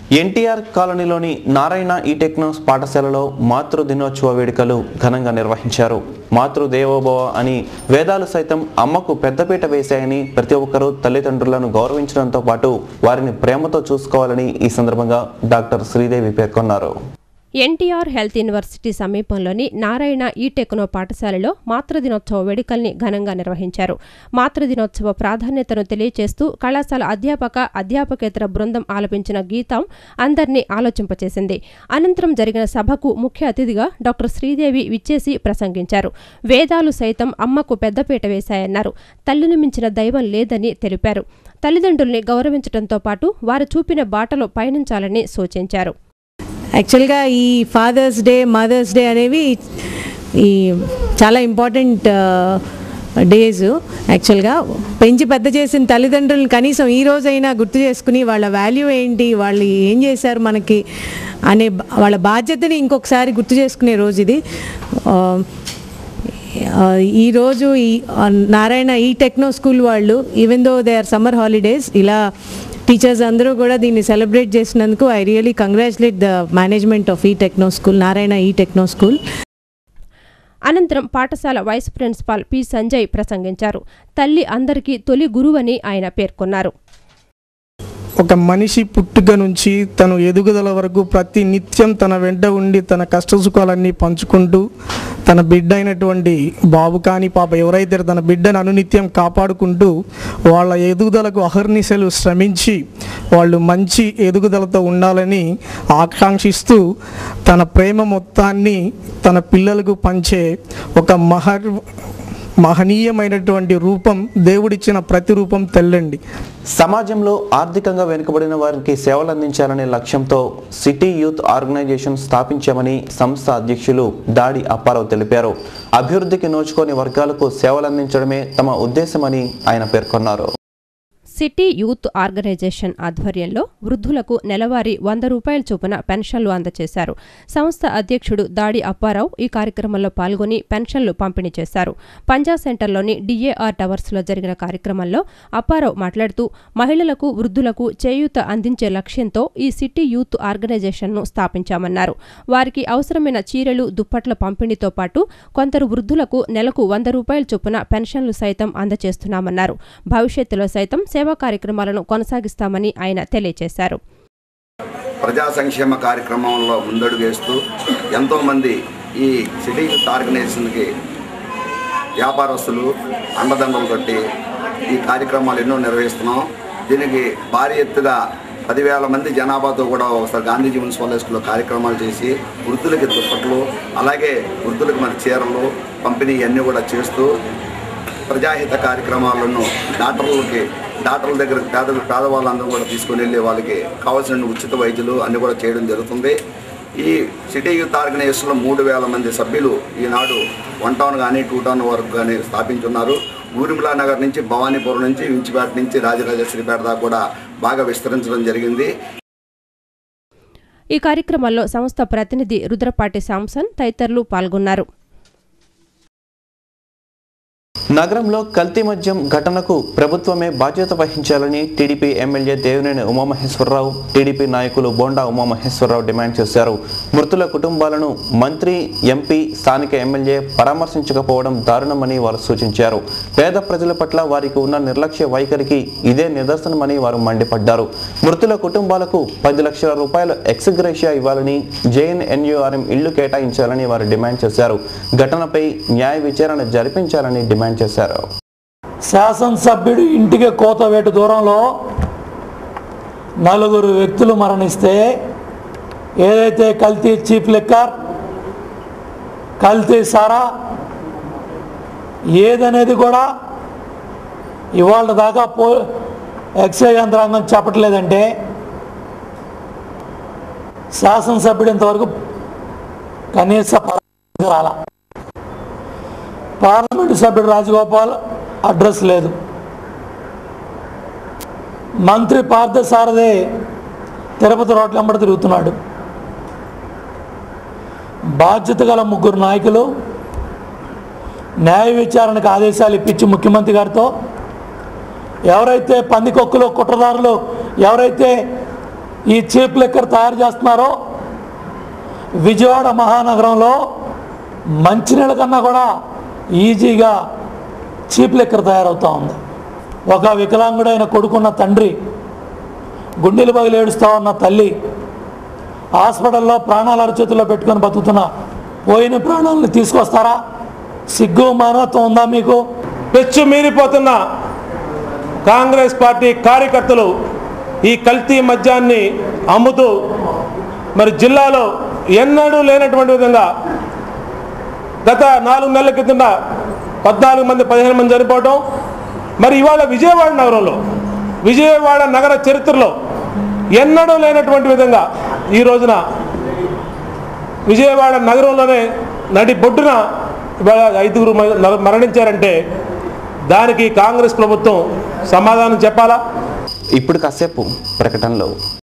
ఎన్టీఆర్ కాలనీలోని నారాయణ ఈ టెక్నోస్ పాఠశాలలో మాతృ దినోత్సవ వేడుకలు ఘనంగా నిర్వహించారు మాతృదేవోభవ అని వేదాలు సైతం అమ్మకు పెద్దపీట వేశాయని ప్రతి ఒక్కరూ తల్లిదండ్రులను గౌరవించడంతో పాటు వారిని ప్రేమతో చూసుకోవాలని ఈ సందర్భంగా డాక్టర్ శ్రీదేవి పేర్కొన్నారు ఎన్టీఆర్ హెల్త్ యూనివర్సిటీ సమీపంలోని నారాయణ ఈ టెక్నో పాఠశాలలో మాతృదినోత్సవ వేడుకల్ని ఘనంగా నిర్వహించారు మాతృదినోత్సవ ప్రాధాన్యతను తెలియజేస్తూ కళాశాల అధ్యాపక అధ్యాపకేతర బృందం ఆలపించిన గీతం అందరినీ ఆలోచింపచేసింది అనంతరం జరిగిన సభకు ముఖ్య అతిథిగా డాక్టర్ శ్రీదేవి విచ్చేసి ప్రసంగించారు వేదాలు సైతం అమ్మకు పెద్దపీట వేశాయన్నారు తల్లిని మించిన దైవం లేదని తెలిపారు తల్లిదండ్రుల్ని గౌరవించడంతో పాటు వారు చూపిన బాటలో పయనించాలని సూచించారు యాక్చువల్గా ఈ ఫాదర్స్ డే మదర్స్ డే అనేవి ఈ చాలా ఇంపార్టెంట్ డేస్ యాక్చువల్గా పెంచి పెద్ద చేసిన తల్లిదండ్రులను కనీసం ఈ రోజైనా గుర్తు చేసుకుని వాళ్ళ వాల్యూ ఏంటి వాళ్ళు ఏం చేశారు మనకి అనే బ- వాళ్ళ బాధ్యతని ఇంకొకసారి గుర్తు చేసుకునే రోజు ఇది ఆ, ఆ, ఈరోజు ఈ ఆ, నారాయణ ఈ టెక్నో స్కూల్ వాళ్ళు even though they are summer holidays ఇలా టీచర్స్ అందరూ కూడా దీన్ని సెలబ్రేట్ చేసినందుకు I really congratulate the management of e techno school Narayana e techno school అనంతరం పాఠశాల వైస్ ప్రిన్సిపాల్ పి సంజయ్ ప్రసంగించారు తల్లి అందరికీ తొలి గురువని ఆయన పేర్కొన్నారు ఒక మనిషి పుట్టుక నుంచి తను ఎదుగుదల వరకు ప్రతి నిత్యం తన వెంట ఉండి తన కష్ట సుఖాలన్నీ పంచుకుంటూ తన బిడ్డ అయినటువంటి బాబు కానీ పాప ఎవరైతే తన బిడ్డను అనునిత్యం కాపాడుకుంటూ వాళ్ళ ఎదుగుదలకు అహర్నిశలు శ్రమించి వాళ్ళు మంచి ఎదుగుదలతో ఉండాలని ఆకాంక్షిస్తూ తన ప్రేమ మొత్తాన్ని తన పిల్లలకు పంచే ఒక మహర్ మహనీయమైనటువంటి రూపం దేవుడిచ్చిన ప్రతిరూపం తెల్లండి సమాజంలో ఆర్థికంగా వెనుకబడిన వారికి సేవలు అందించాలనే లక్ష్యంతో సిటీ యూత్ ఆర్గనైజేషన్ స్థాపించామని సంస్థ అధ్యక్షులు దాడి అప్పారావు తెలిపారు అభివృద్ధికి నోచుకోని వర్గాలకు సేవలు అందించడమే తమ ఉద్దేశమని ఆయన పేర్కొన్నారు సిటీ యూత్ ఆర్గనైజేషన్ ఆధ్వర్యంలో వృద్ధులకు నెలవారీ వంద రూపాయల చొప్పున పెన్షన్లు అందజేశారు సంస్థ అధ్యక్షుడు దాడి అప్పారావు ఈ కార్యక్రమంలో పాల్గొని పెన్షన్లు పంపిణీ చేశారు పంజా సెంటర్లోని డిఏఆర్ టవర్స్లో జరిగిన కార్యక్రమంలో అప్పారావు మాట్లాడుతూ మహిళలకు వృద్ధులకు చేయూత అందించే లక్ష్యంతో ఈ సిటీ యూత్ ఆర్గనైజేషన్ను స్థాపించామన్నారు వారికి అవసరమైన చీరలు దుప్పట్ల పంపిణీతో పాటు కొందరు వృద్ధులకు నెలకు వంద రూపాయల చొప్పున పెన్షన్లు సైతం అందజేస్తున్నామన్నారు భవిష్యత్తులో సైతం సేవా కార్యక్రమాలను కొనసాగిస్తామని ఆయన తెలియజేశారు ప్రజా సంక్షేమ కార్యక్రమంలో ముందడుగేస్తూ ఎంతోమంది ఈ సిటీ యూత్ ఆర్గనైజేషన్కి వ్యాపారస్తులు అండదండలు కట్టి ఈ కార్యక్రమాలు ఎన్నో నిర్వహిస్తున్నాం దీనికి భారీ ఎత్తుగా పదివేల మంది జనాభాతో కూడా ఒకసారి గాంధీజీ మున్సిపల్ హై స్కూల్లో కార్యక్రమాలు చేసి వృద్ధులకి దుప్పట్లు అలాగే వృద్ధులకు మన చీరలు పంపిణీ అన్నీ కూడా చేస్తూ ప్రజాహిత కార్యక్రమాలను డాక్టర్లకి డాక్టర్ల దగ్గర పేద పేదవాళ్ళందరూ కూడా తీసుకుని వెళ్ళి వాళ్ళకి కావాల్సిన ఉచిత వైద్యులు అన్ని కూడా చేయడం జరుగుతుంది ఈ సిటీ యూత్ ఆర్గనైజేషన్లో మూడు వేల మంది సభ్యులు ఈనాడు వన్ టౌన్ కానీ టూ టౌన్ వరకు కానీ స్థాపించున్నారు ఊరిమిలా నగర్ నుంచి భవానీపురం నుంచి వించిపేట నుంచి రాజరాజేశ్వరిపేట దాకా కూడా బాగా విస్తరించడం జరిగింది ఈ కార్యక్రమంలో సంస్థ ప్రతినిధి రుద్రపాటి శాంసన్ తదితరులు పాల్గొన్నారు నగరంలో కల్తీ మద్యం ఘటనకు ప్రభుత్వమే బాధ్యత వహించాలని TDP MLA Devineni Umamaheswararao TDP నాయకులు బోండా ఉమామహేశ్వరరావు డిమాండ్ చేశారు మృతుల కుటుంబాలను మంత్రి ఎంపీ స్థానిక ఎమ్మెల్యే పరామర్శించకపోవడం దారుణమని వారు సూచించారు పేద ప్రజల పట్ల వారికి ఉన్న నిర్లక్ష్య వైఖరికి ఇదే నిదర్శనమని వారు మండిపడ్డారు మృతుల కుటుంబాలకు పది లక్షల రూపాయల ఎక్స్గ్రేషియా ఇవ్వాలని జేఎన్ఎన్యూఆర్ఎం ఇళ్లు కేటాయించాలని వారు డిమాండ్ చేశారు ఘటనపై న్యాయ విచారణ జరిపించాలని డిమాండ్ చేశారు శాసనసభ్యుడు ఇంటికి కోతవేటు దూరంలో నలుగురు వ్యక్తులు మరణిస్తే ఏదైతే కల్తీ చీఫ్ లిక్కర్ కల్తీ సారా ఏదనేది కూడా ఇవాళ దాకా పో ఎక్సైజ్ యంత్రాంగం చెప్పట్లేదంటే శాసనసభ్యుడు ఇంతవరకు కనీస పరామర్శకు రాలా పార్లమెంటు సభ్యుడు రాజగోపాల్ అడ్రస్ లేదు మంత్రి పార్థసారథి తిరుపతి రోడ్ల వెంబడి తిరుగుతున్నాడు బాధ్యత గల ముగ్గురు నాయకులు న్యాయ విచారణకు ఆదేశాలు ఇప్పించి ముఖ్యమంత్రి గారితో ఎవరైతే పందికొక్కులు కుట్రదారులు ఎవరైతే ఈ చీప్ లిక్కర్ తయారు చేస్తున్నారో విజయవాడ మహానగరంలో మంచినీళ్ళ కన్నా కూడా ఈజీగా చీప్ లిక్కర్ తయారవుతూ ఉంది ఒక వికలాంగుడైన కొడుకున్న తండ్రి గుండెలు పగిలి ఏడుస్తూ ఉన్న తల్లి హాస్పిటల్లో ప్రాణాలు అరచేతుల్లో పెట్టుకొని బతుకుతున్న పోయిన ప్రాణాలను తీసుకొస్తారా సిగ్గు మానవత్వం ఉందా మీకు పెచ్చు మీరిపోతున్న కాంగ్రెస్ పార్టీ కార్యకర్తలు ఈ కల్తీ మద్యాన్ని అమ్ముతూ మరి జిల్లాలో ఎన్నడూ లేనటువంటి విధంగా గత నాలుగు నెలల కింద పద్నాలుగు మంది పదిహేను మంది చనిపోవటం మరి ఇవాళ విజయవాడ నగరంలో విజయవాడ నగర చరిత్రలో ఎన్నడూ లేనటువంటి విధంగా ఈ రోజున విజయవాడ నగరంలోనే నడి బొడ్డున ఇవాళ ఐదుగురు మ- మరణించారంటే దానికి కాంగ్రెస్ ప్రభుత్వం సమాధానం చెప్పాలా ఇప్పుడు కాసేపు ప్రకటనలో